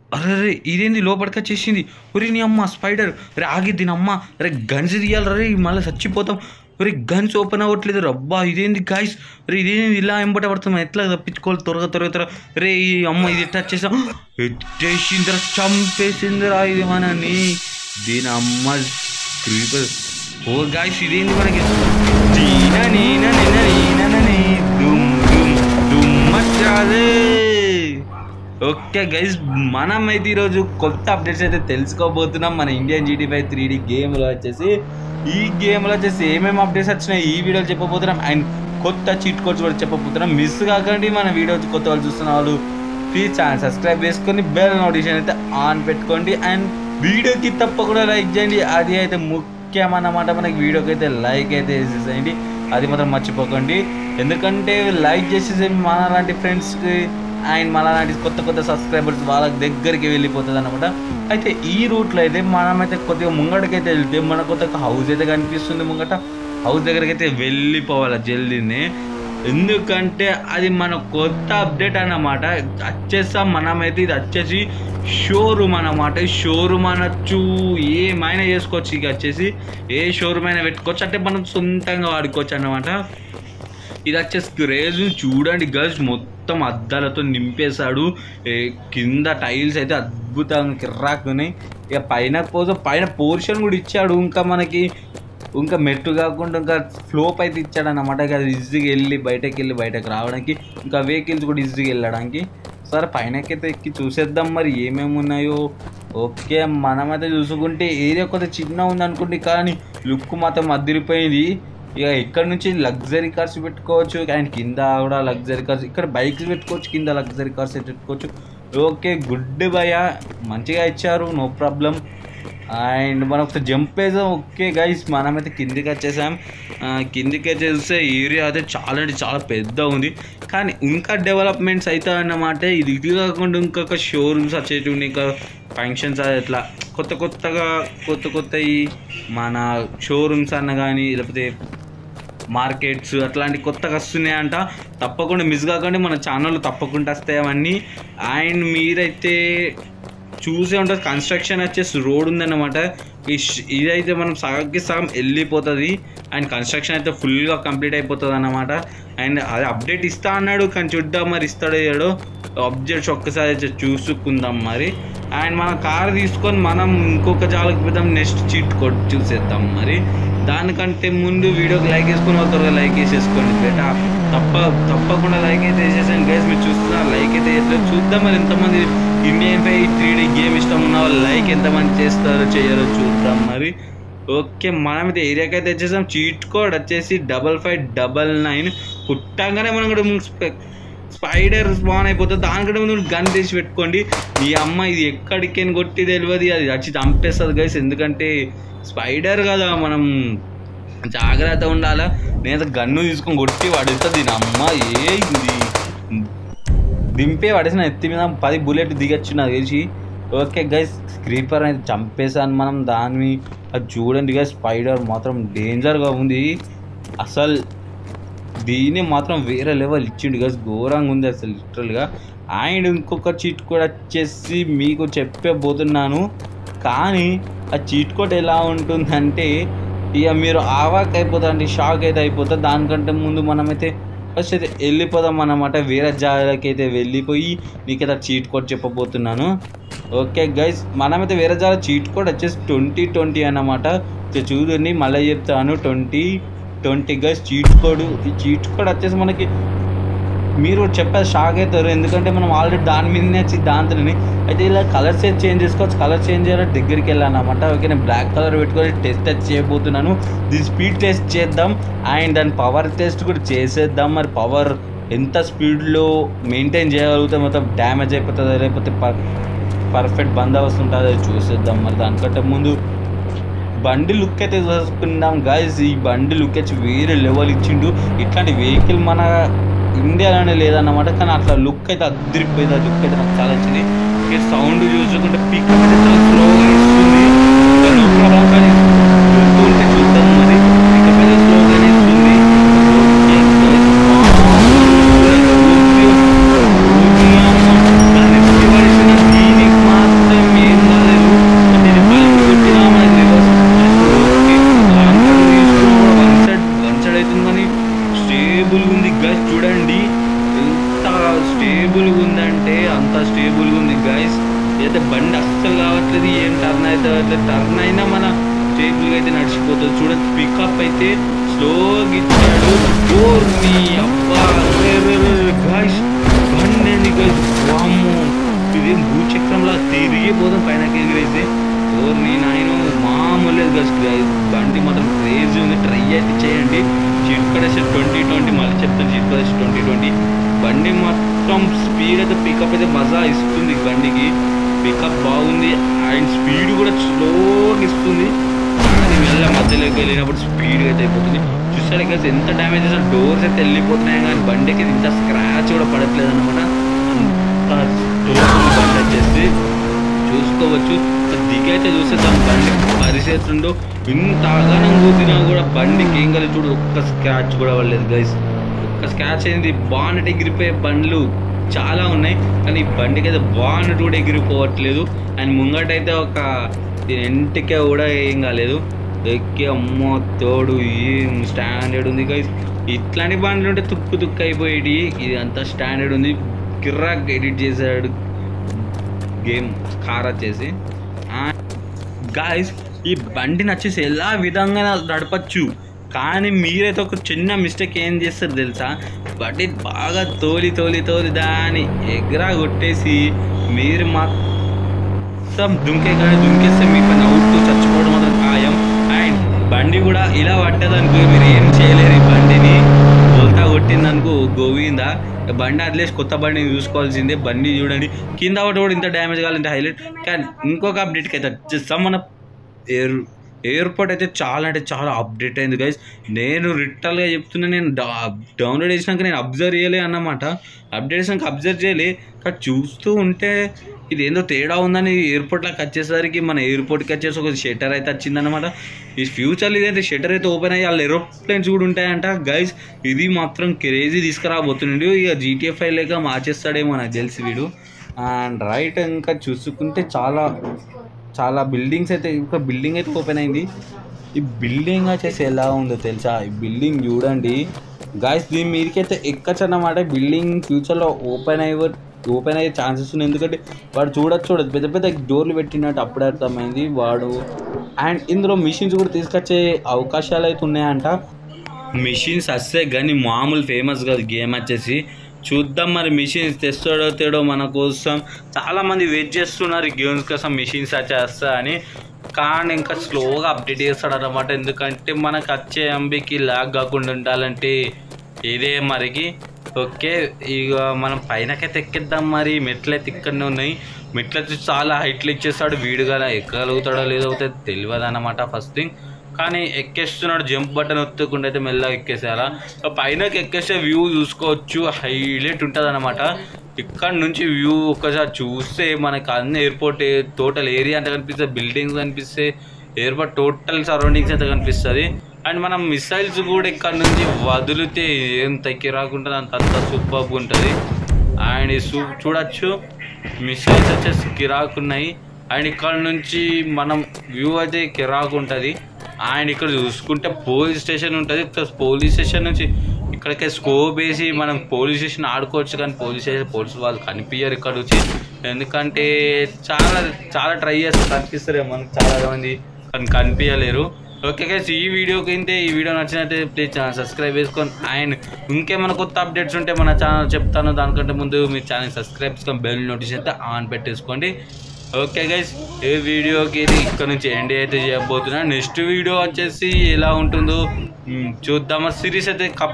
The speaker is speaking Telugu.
అరే రే ఇదేంది లోపలికి వచ్చేసింది ఒరే నీ అమ్మ స్పైడర్ రే ఆగి దీని అమ్మ రే గన్స్ తీయాలి రే మళ్ళీ చచ్చిపోతాం ఒరే గన్స్ ఓపెన్ అవ్వట్లేదు రబ్బా ఇదేంది గాయస్ రే ఇదేంది ఇలా ఎంబట పడుతున్నాం ఎట్లా తప్పించుకోవాలి త్వరగా త్వరగా త్వరగా రే ఈ అమ్మ ఇది ఎట్లా వచ్చేసాం ఎట్టేసిందిరా చంపేసిందిరా ఇది మనని దీని అమ్మ క్రీపర్ ఓ గాయస్ ఇదేంది మనకి దీన నీన నిన నీన నని దుమ్ దుమ్ దుమ్ మచ్చాదే ఓకే గైస్ మనం అయితే ఈరోజు కొత్త అప్డేట్స్ అయితే తెలుసుకోబోతున్నాం మన Indian GT five three D గేమ్లో వచ్చేసి ఈ గేమ్లో వచ్చేసి ఏమేమి అప్డేట్స్ వచ్చినాయి ఈ వీడియోలో చెప్పబోతున్నాం అండ్ కొత్త చీట్ కోడ్స్ కూడా చెప్పబోతున్నాం మిస్ కాకండి మన వీడియో కొత్త వాళ్ళు చూస్తున్న వాళ్ళు ప్లీజ్ ఛానల్ సబ్స్క్రైబ్ చేసుకొని బెల్ నోటిఫికేషన్ అయితే ఆన్ పెట్టుకోండి అండ్ వీడియోకి తప్పకుండా లైక్ చేయండి అది అయితే ముఖ్యమన్నమాట మనకి వీడియోకి అయితే లైక్ అయితే వేసేసేయండి అది మాత్రం మర్చిపోకండి ఎందుకంటే లైక్ చేసేసి మన లాంటి ఫ్రెండ్స్కి అండ్ మన లాంటి కొత్త కొత్త సబ్స్క్రైబర్స్ వాళ్ళ దగ్గరికి వెళ్ళిపోతుంది అనమాట అయితే ఈ రూట్లో అయితే మనమైతే కొద్దిగా ముంగటకైతే వెళ్తే మనకు కొత్త హౌస్ అయితే కనిపిస్తుంది ముంగట హౌస్ దగ్గరికి అయితే వెళ్ళిపోవాలి జల్దీనే ఎందుకంటే అది మన కొత్త అప్డేట్ అన్నమాట వచ్చేస్తాం మనమైతే ఇది వచ్చేసి షోరూమ్ అన్నమాట షోరూమ్ అనొచ్చు ఏమైనా చేసుకోవచ్చు ఇక వచ్చేసి ఏ షోరూమ్ అయినా పెట్టుకోవచ్చు అంటే మనం సొంతంగా వాడుకోవచ్చు అన్నమాట ఇది వచ్చేసి క్రేజ్ చూడండి గర్ల్స్ మొత్తం అద్దాలతో నింపేశాడు ఏ, కింద టైల్స్ అయితే అద్భుతంగా కిర్రాకున్నాయి ఇక పైన పోతే పైన పోర్షన్ కూడా ఇచ్చాడు ఇంకా మనకి ఇంకా మెట్టు కాకుండా ఇంకా ఫ్లోప్ అయితే ఇచ్చాడు అనమాట ఇక అది ఈజీగా వెళ్ళి బయటకు వెళ్ళి బయటకు రావడానికి ఇంకా వెహికల్స్ కూడా ఈజీగా వెళ్ళడానికి సరే పైనకైతే ఎక్కి చూసేద్దాం మరి ఏమేమి ఉన్నాయో ఓకే మనమైతే చూసుకుంటే ఏరియా కొద్దిగా చిన్న ఉంది అనుకుంటే కానీ లుక్ మాత్రం అదిరిపోయింది ఇక ఇక్కడ నుంచి లగ్జరీ కార్స్ పెట్టుకోవచ్చు అండ్ కింద కూడా లగ్జరీ కార్స్ ఇక్కడ బైక్స్ పెట్టుకోవచ్చు కింద లగ్జరీ కార్స్ పెట్టుకోవచ్చు ఓకే గుడ్ భయ మంచిగా ఇచ్చారు నో ప్రాబ్లం అండ్ మనం ఒకసారి జంప్ వేసాం ఓకే గైస్ మనమైతే కిందికి వచ్చేసాం ఆ, కిందికి వచ్చేస్తే ఏరియా అయితే చాలా అంటే చాలా పెద్ద ఉంది కానీ ఇంకా డెవలప్మెంట్స్ అవుతాయి అన్నమాట ఇది ఇది కాకుండా ఇంకొక షోరూమ్స్ వచ్చేటివి ఉన్నాయి, ఇంకా ఫంక్షన్స్ అట్లా కొత్త కొత్తగా కొత్త కొత్తవి మన షోరూమ్స్ అన్న కానీ లేకపోతే మార్కెట్స్ అట్లాంటి కొత్తగా వస్తున్నాయంట తప్పకుండా మిస్ కాకండి మన ఛానల్ తప్పకుండా వస్తాయి అవన్నీ అండ్ మీరైతే చూసే ఉంటుంది కన్స్ట్రక్షన్ వచ్చేసి రోడ్ ఉందన్నమాట ఈ ష్- ఇదైతే మనం సగంకి సగం వెళ్ళిపోతుంది అండ్ కన్స్ట్రక్షన్ అయితే ఫుల్గా కంప్లీట్ అయిపోతుంది అన్నమాట అండ్ అది అప్డేట్ ఇస్తా అన్నాడు కానీ చూద్దాం మరి ఇస్తాడో ఇయ్యాడో అప్డేట్స్ ఒక్కసారి అయితే చూసుకుందాం మరి అండ్ మన కార్ తీసుకొని మనం ఇంకొక జాలకు పోదాం నెక్స్ట్ చీట్ కొట్టి చూసేద్దాం మరి దానికంటే ముందు వీడియోకి లైక్ వేసుకుని త్వరగా లైక్ వేసేసుకోండి బేటా తప్ప తప్పకుండా లైక్ అయితే వేసేసాను గైస్ మీరు చూస్తున్నారు లైక్ అయితే వేయట్లేదు చూద్దాం మరి ఎంతమంది Indian five three D game ఇష్టం ఉన్న వాళ్ళు లైక్ ఎంతమంది చేస్తారో చేయరో చూద్దాం మరి ఓకే మనమైతే ఏరియాకి అయితే వచ్చేసాం చీట్ కోడ్ వచ్చేసి డబల్ ఫైవ్ డబల్ నైన్ పుట్టంగానే మనం కూడా స్పె- స్పైడర్ స్పాన్ అయిపోతుంది దానికంటే ముందు గన్ తీసి పెట్టుకోండి ఈ అమ్మ ఇది ఎక్కడికి కొట్టి తెలియదు అది వచ్చి చంపేస్తుంది గైస్ ఎందుకంటే స్పైడర్ కదా మనం జాగ్రత్త ఉండాలా నేను గన్ను తీసుకొని కొట్టి పడుతుంది దీని అమ్మ ఏ ఇది దింపే పడేసిన ఎత్తి మీద పది బుల్లెట్ దిగచ్చు నాకు తెలిసి ఓకే గైస్ స్క్రీపర్ అనేది చంపేసాను మనం దాన్ని అది చూడండి గైస్ స్పైడర్ మాత్రం డేంజర్గా ఉంది అసలు దీన్ని మాత్రం వేరే లెవెల్ ఇచ్చిండు గైస్ ఘోరంగా ఉంది అసలు లిటరల్గా అండ్ ఇంకొక చీట్ కోడ్ వచ్చేసి మీకు చెప్పబోతున్నాను కానీ ఆ చీట్ కోడ్ ఎలా ఉంటుందంటే ఇక మీరు ఆవాక్ అయిపోతారండి షాక్ అయితే అయిపోతారు దానికంటే ముందు మనమైతే ఫస్ట్ అయితే వెళ్ళిపోదాం అన్నమాట వేరే జాగాలకి అయితే వెళ్ళిపోయి నీకైతే చీట్ కోడ్ చెప్పబోతున్నాను ఓకే గైస్ మనమైతే వేరే జాగా చీట్ కోడ్ వచ్చేసి ట్వంటీ ట్వంటీ అన్నమాట ఇక చూడండి మళ్ళీ చెప్తాను twenty twenty guys cheat code ఈ చీట్ కోడ్ వచ్చేసి మనకి మీరు చెప్పేది షాక్ అవుతారు ఎందుకంటే మనం ఆల్రెడీ దాని మీదనే వచ్చి దాంతోనే అయితే ఇలా కలర్స్ చేంజ్ చేసుకోవచ్చు కలర్ చేంజ్ చేయాలి దగ్గరికి వెళ్ళానమాట ఓకే నేను బ్లాక్ కలర్ పెట్టుకొని టెస్ట్ టెస్ట్ చేయబోతున్నాను దీని స్పీడ్ టెస్ట్ చేద్దాం అండ్ దాని పవర్ టెస్ట్ కూడా చేసేద్దాం మరి పవర్ ఎంత స్పీడ్లో మెయింటైన్ చేయగలిగితే మొత్తం డ్యామేజ్ అయిపోతుందో లేకపోతే పర్ పర్ఫెక్ట్ బందోబస్తు ఉంటుందో అది చూసేద్దాం మరి దానికంటే ముందు బండి లుక్ అయితే చూసుకుందాం గాయస్ ఈ బండి లుక్ వచ్చి వేరే లెవెల్ ఇచ్చిండు ఇట్లాంటి వెహికల్ మన ఇండియాలోనే లేదన్నమాట కానీ అట్లా లుక్ అయితే అద్దరిపోయింది ఆ లుక్ అయితే నాకు చాలా నచ్చింది ఇక సౌండ్ చూసుకుంటే పిక్ అయితే చాలా స్లోగా ఇస్తుంది కానీ no problem, కానీ చూస్తూ ఉంటే చూద్దాం మరి పిక్ అయితే స్లోగానే ఇస్తుంది Okay, guys. ఊపి, ఊపి అమ్మ. దాన్ని ఎత్తి పడేసిన దీనికి మాత్రం గైస్ అయితే బండి అస్సలు కావట్లేదు ఏం టర్న్ అయితే అవ్వట్లేదు టర్న్ అయినా మన స్టేబుల్గా అయితే నడిచిపోతుంది చూడండి పికప్ అయితే స్లోగా ఇచ్చాడు ఓర్ని అబ్బా గాయస్ బండి అండి గైస్ వామ్మో ఇదేం భూచక్రంలా తిరిగి పోదాం పైన ఎగిరేసి ఓర్ని నాయన మామూలు లేదు గైస్ బండి మాత్రం క్రేజీ ఉంది ట్రై అయితే చేయండి చిట్పడేసి ట్వంటీ ట్వంటీ మళ్ళీ చెప్తాను చిట్పడేసి ట్వంటీ ట్వంటీ బండి మొత్తం స్పీడ్ అయితే పికప్ అయితే మజా ఇస్తుంది ఈ బండికి పికప్ బాగుంది అండ్ స్పీడ్ కూడా స్లోగా ఇస్తుంది కానీ వెళ్ళ మధ్యలోకి వెళ్ళినప్పుడు స్పీడ్గా అయితే అయిపోతుంది చూసారు కదా ఎంత డ్యామేజ్ చేసిన డోర్స్ అయితే వెళ్ళిపోతున్నాయి కానీ బండికి ఇంత స్క్రాచ్ కూడా పడట్లేదు అనమాట బండి వచ్చేసి చూసుకోవచ్చు దిగి అయితే చూసేద్దాం బండి పరిస్థితి ఉండో ఇంత అగానం కూతినా కూడా బండికి ఏం కలిసి చూడు ఒక్క స్క్రాచ్ కూడా పడలేదు గైస్ ఒక్క స్క్రాచ్ అయింది బానట్ ఎగిరిపోయే బండ్లు చాలా ఉన్నాయి కానీ ఈ బండికి అయితే బానట్ కూడా ఎగిరిపోవట్లేదు అండ్ ముంగటైతే ఒక దీని ఇంటికే కూడా ఏం కాలేదు ఎక్కి అమ్మో తోడు ఏం స్టాండర్డ్ ఉంది గైస్ ఇట్లాంటి బండ్లు ఉంటే తుక్కు తుక్కు అయిపోయేటి ఇది అంతా స్టాండర్డ్ ఉంది కిర్రాక్ ఎడిట్ చేశాడు గేమ్ కార్ వచ్చేసి గాయస్ ఈ బండిని వచ్చేసి ఎలా విధంగా నడపచ్చు కానీ మీరైతే ఒక చిన్న మిస్టేక్ ఏం చేస్తారు తెలుసా బండి బాగా తోలి తోలి తోలి దాని ఎగరా కొట్టేసి మీరు మొత్తం దుంకే కానీ దుంకేస్తే మీ పని అవుట్ చచ్చిపోవడం మాత్రం ఖాయం అండ్ బండి కూడా ఇలా పట్టదనుకో మీరు ఏం చేయలేరు ఈ బండిని బోల్తా కొట్టిందనుకో గోవిందా బండి అట్లేసి కొత్త బండిని చూసుకోవాల్సిందే బండి చూడండి కింద ఒకటి కూడా ఇంత డ్యామేజ్ కావాలంటే హైలైట్ కానీ ఇంకొక అప్డేట్కి అయితే వచ్చేస్తాం మన ఎయిర్ ఎయిర్పోర్ట్ అయితే చాలా అంటే చాలా అప్డేట్ అయింది గైస్ నేను రిటర్న్గా చెప్తున్నా నేను డౌన్లోడ్ చేసినాక నేను అబ్జర్వ్ చేయలే అన్నమాట అప్డేట్ చేసినాక అబ్జర్వ్ చేయలే కానీ చూస్తూ ఉంటే ఇది ఏందో తేడా ఉందని ఎయిర్పోర్ట్లోకి వచ్చేసరికి మన ఎయిర్పోర్ట్కి వచ్చేసి ఒక షట్టర్ అయితే వచ్చిందనమాట ఈ ఫ్యూచర్లో ఇదైతే షట్టర్ అయితే ఓపెన్ అయ్యి వాళ్ళు ఏరోప్లేన్స్ కూడా ఉంటాయంట గైస్ ఇది మాత్రం క్రేజీ తీసుకురాబోతుండే ఇక జీటీఎఫ్ లేక మార్చేస్తాడేమో నాకు తెలిసి వీడు అండ్ రైట్ ఇంకా చూసుకుంటే చాలా చాలా బిల్డింగ్స్ అయితే ఇంకా బిల్డింగ్ అయితే ఓపెన్ అయింది ఈ బిల్డింగ్ వచ్చేసి ఎలా ఉందో తెలుసా ఈ బిల్డింగ్ చూడండి గాయస్ దీని మీదకైతే ఎక్కచ్చు అన్నమాట బిల్డింగ్ ఫ్యూచర్లో ఓపెన్ అయ్యే ఓపెన్ అయ్యే ఛాన్సెస్ ఉన్నాయి ఎందుకంటే వాడు చూడొచ్చు చూడదు పెద్ద పెద్ద డోర్లు పెట్టినట్టు అప్పుడే అర్థమైంది వాడు అండ్ ఇందులో మిషన్స్ కూడా తీసుకొచ్చే అవకాశాలు అయితే ఉన్నాయంట మిషన్స్ వస్తే కానీ మామూలు ఫేమస్ కాదు గేమ్ వచ్చేసి చూద్దాం మరి మిషన్స్ తెస్తాడో తేడో మన కోసం చాలామంది వెయిట్ చేస్తున్నారు ఈ గేమ్స్ కోసం మిషన్స్ వచ్చేస్తా అని కానీ ఇంకా స్లోగా అప్డేట్ చేస్తాడు అనమాట ఎందుకంటే మనకు వచ్చే ఎంబీకి లాగ్ కాకుండా ఉండాలంటే ఇదే మరికి ఓకే ఇక మనం పైనకైతే ఎక్కిద్దాం మరి మెట్లు అయితే ఇక్కడనే ఉన్నాయి మెట్లు అయితే చాలా హైట్లు ఇచ్చేస్తాడు వీడుగా ఎక్కగలుగుతాడో లేదో అయితే తెలియదు అనమాట ఫస్ట్ థింగ్ కానీ ఎక్కేస్తున్నాడు జంప్ బటన్ ఒత్తకుండా అయితే మెల్లగా ఎక్కేసేయాలా పైనకి ఎక్కేస్తే వ్యూ చూసుకోవచ్చు హైలైట్ ఉంటుంది అనమాట ఇక్కడ నుంచి వ్యూ ఒక్కసారి చూస్తే మనకి అన్ని ఎయిర్పోర్ట్ టోటల్ ఏరియా అంతా కనిపిస్తుంది బిల్డింగ్స్ కనిపిస్తే ఎయిర్పోర్ట్ టోటల్ సరౌండింగ్స్ అయితే కనిపిస్తుంది అండ్ మనం మిసైల్స్ కూడా ఇక్కడ నుంచి వదిలితే ఏం తగ్గి రాకుండా అంత అంత సూపర్ ఉంటుంది అండ్ ఈ సూ చూడొచ్చు మిసైల్స్ వచ్చేసి కిరాకు ఉన్నాయి అండ్ ఇక్కడ నుంచి మనం వ్యూ అయితే కిరాకు ఉంటుంది అండ్ ఇక్కడ చూసుకుంటే పోలీస్ స్టేషన్ ఉంటుంది పోలీస్ స్టేషన్ నుంచి ఇక్కడికే స్కోప్ వేసి మనం పోలీస్ స్టేషన్ ఆడుకోవచ్చు కానీ పోలీస్ స్టేషన్ పోలీస్ వాళ్ళు కనిపించరు ఇక్కడ వచ్చి ఎందుకంటే చాలా చాలా ట్రై చేస్తారు కనిపిస్తారు మనకు చాలా మంది కానీ కనిపించలేరు ఓకే గైస్ ఈ వీడియోకి అయితే ఈ వీడియో నచ్చినట్లయితే ప్లీజ్ ఛానల్ సబ్స్క్రైబ్ చేసుకొని అండ్ ఇంకేమైనా కొత్త అప్డేట్స్ ఉంటే మన ఛానల్ చెప్తాను దానికంటే ముందు మీ ఛానల్ సబ్స్క్రైబ్ చేసుకొని బెల్ నోటిఫికేషన్ అయితే ఆన్ పెట్టేసుకోండి ఓకే గైస్ ఏ వీడియోకి ఇది ఇక్కడ నుంచి ఎండ్ అయితే చేయబోతున్నా నెక్స్ట్ వీడియో వచ్చేసి ఎలా ఉంటుందో మ్, చూద్దామా సిరీస్ అయితే